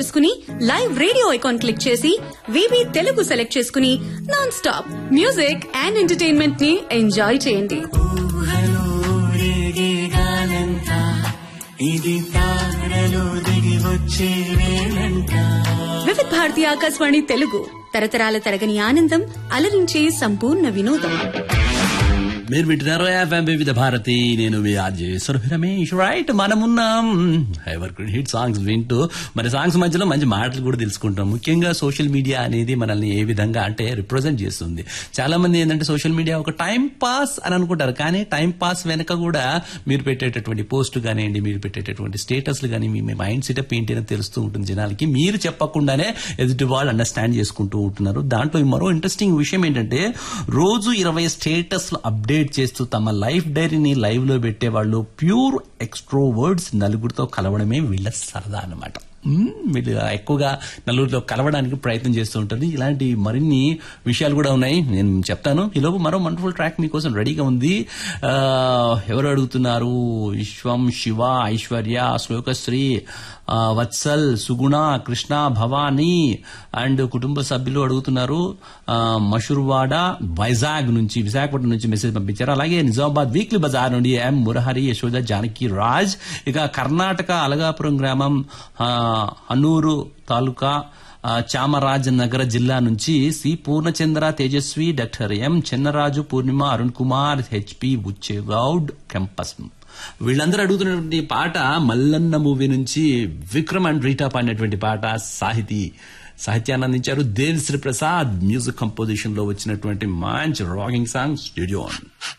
చేసుకుని live radio icon click చేసి వివి తెలుగు సెలెక్ట్ చేసుకుని non stop music and entertainment ని ఎంజాయ్ చేయండి ఊహలో ఊరేగేగానంట ఇది తారలో దిగి వచ్చే వేళంట వివిధ భారతి ఆకాశవాణి తెలుగు తరతరాల తరగని ఆనందం అలరించే సంపూర్ణ వినోదం మీరు వింటున్నారు ఎఫ్ఎం వివిధ భారతి నేను మీ ఆర్జే రమేష్ రైట్ మనమున్నాం ఎవర్ గ్రీన్ హిట్ సాంగ్స్ వింటూ మరి సాంగ్స్ మధ్యలో మంచి మాటలు కూడా తెలుసుకుంటాం ముఖ్యంగా సోషల్ మీడియా అనేది మనల్ని ఏ విధంగా అంటే రిప్రజెంట్ చేస్తుంది చాలా మంది ఏంటంటే సోషల్ మీడియా ఒక టైం పాస్ అని అనుకుంటారు కానీ టైం పాస్ వెనక కూడా మీరు పెట్టేటటువంటి పోస్ట్ కానివ్వండి మీరు పెట్టేటటువంటి స్టేటస్లు కానీ మీ మైండ్ సెటప్ ఏంటి అని తెలుస్తూ ఉంటుంది జనాలకి మీరు చెప్పకుండానే ఎదుటి వాళ్ళు అండర్స్టాండ్ చేసుకుంటూ ఉంటున్నారు దాంట్లో మరో ఇంట్రెస్టింగ్ విషయం ఏంటంటే రోజు ఇరవై స్టేటస్లు అప్డేట్ చేస్తూ తమ లైఫ్ డైరీని లైవ్ లో పెట్టే వాళ్ళు ప్యూర్ ఎక్స్ట్రోవర్డ్స్ నలుగురితో కలవడమే వీళ్ళ సరదా అన్నమాట మ్మ్, వీళ్ళు ఎక్కువగా నలుగురితో కలవడానికి ప్రయత్నం చేస్తూ ఉంటుంది ఇలాంటి మరిన్ని విషయాలు కూడా ఉన్నాయి నేను చెప్తాను ఈలోపు మరో వండర్ఫుల్ ట్రాక్ మీకోసం రెడీగా ఉంది ఆ, ఎవరు అడుగుతున్నారు విశ్వం శివ ఐశ్వర్య శ్లోకశ్రీ ఆ, వత్సల్ సుగుణ కృష్ణ భవానీ అండ్ కుటుంబ సభ్యులు అడుగుతున్నారు ఆ, మషుర్వాడ వైజాగ్ నుంచి విశాఖపట్నం నుంచి మెసేజ్ పంపించారు అలాగే నిజామాబాద్ వీక్లీ బజార్ నుండి ఎం మురహరి యశోద జానకి రాజ్ ఇక కర్ణాటక అలగాపురం గ్రామం ఆ, అనూరు తాలూకా ఆ, చామరాజనగర జిల్లా నుంచి C Purnachandra Tejasvi doctor M Chennaraju Purnima Arun Kumar HP Ucchegowda కెంపస్ వీళ్ళందరూ అడుగుతున్నటువంటి పాట మల్లన్న మూవీ నుంచి విక్రమ్ అండ్ రీటా పాడినటువంటి పాట సాహితీ సాహిత్యాన్ని అందించారు దేవిశ్రీ ప్రసాద్ మ్యూజిక్ కంపోజిషన్ లో వచ్చినటువంటి మంచి రాకింగ్ సాంగ్ స్టూడియో